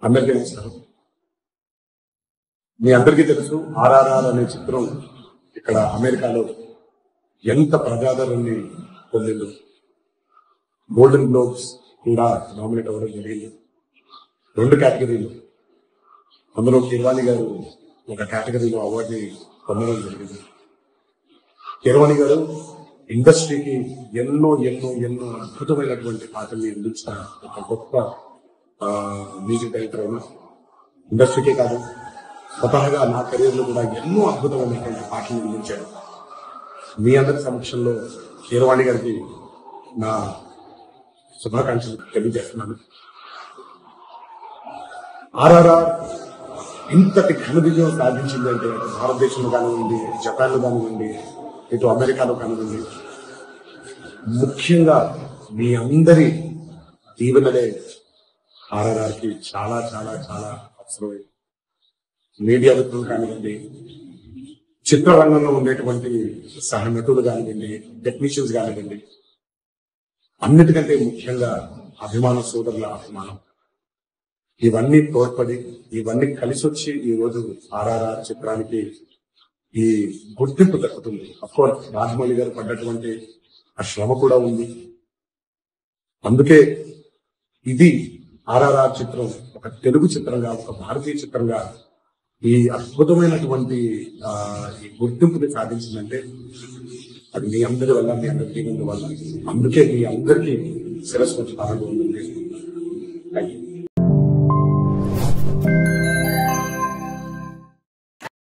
అందరికీ నమస్కారం మీ అందరికీ తెలుసు ఆర్ఆర్ఆర్ అనే చిత్రం ఇక్కడ అమెరికాలో ఎంత ప్రజాదరణని పొందిందో గోల్డెన్ గ్లోబ్స్ కూడా నామినేట్ అవ్వడం జరిగింది రెండు కేటగిరీలు అందులో కిర్వాణి గారు ఒక కేటగిరీలో అవార్డుని పొందడం జరిగింది కిర్వాణి గారు ఇండస్ట్రీకి ఎన్నో ఎన్నో ఎన్నో అద్భుతమైనటువంటి పాటల్ని అందించిన ఒక గొప్ప ఆ, మ్యూజిక్ డైరెక్టర్ అయినా ఇండస్ట్రీకే కాదు స్వతహాగా నా కెరీర్ లో కూడా ఎన్నో అద్భుతమైనటువంటి పాటలు అందించాడు మీ అందరి సమక్షంలో కీరవాణి గారికి నా శుభాకాంక్షలు తెలియజేస్తున్నాను ఆర్ఆర్ఆర్ ఇంతటి ఘన విజయం సాధించింది అంటే అటు భారతదేశంలో కానివ్వండి జపాన్లో కానివ్వండి ఇటు అమెరికాలో కానివ్వండి ముఖ్యంగా మీ అందరి దీవెనలే ఆర్ఆర్ఆర్ కి చాలా చాలా చాలా అవసరమైంది మీడియా మిత్రులు కానివ్వండి చిత్రరంగంలో ఉండేటువంటి సహనటులు కానివ్వండి టెక్నీషియన్స్ కానివ్వండి అన్నిటికంటే ముఖ్యంగా అభిమాన సోదరుల అభిమానం ఇవన్నీ తోడ్పడి ఇవన్నీ కలిసి వచ్చి ఈ రోజు ఆర్ఆర్ఆర్ చిత్రానికి ఈ గుర్తింపు దక్కుతుంది అఫ్కోర్స్ రాజమౌళి గారు పడ్డటువంటి ఆ శ్రమ కూడా ఉంది అందుకే ఇది ఆర్ఆర్ఆర్ చిత్రం ఒక తెలుగు చిత్రంగా ఒక భారతీయ చిత్రంగా ఈ అద్భుతమైనటువంటి ఆ, ఈ గుర్తింపుని సాధించిందంటే అది మీ అందరి వల్ల మీ అందరి దీవెనల వల్ల అందుకే మీ అందరికీ శిరస్సు ఆనందం ఉంది థ్యాంక్ యూ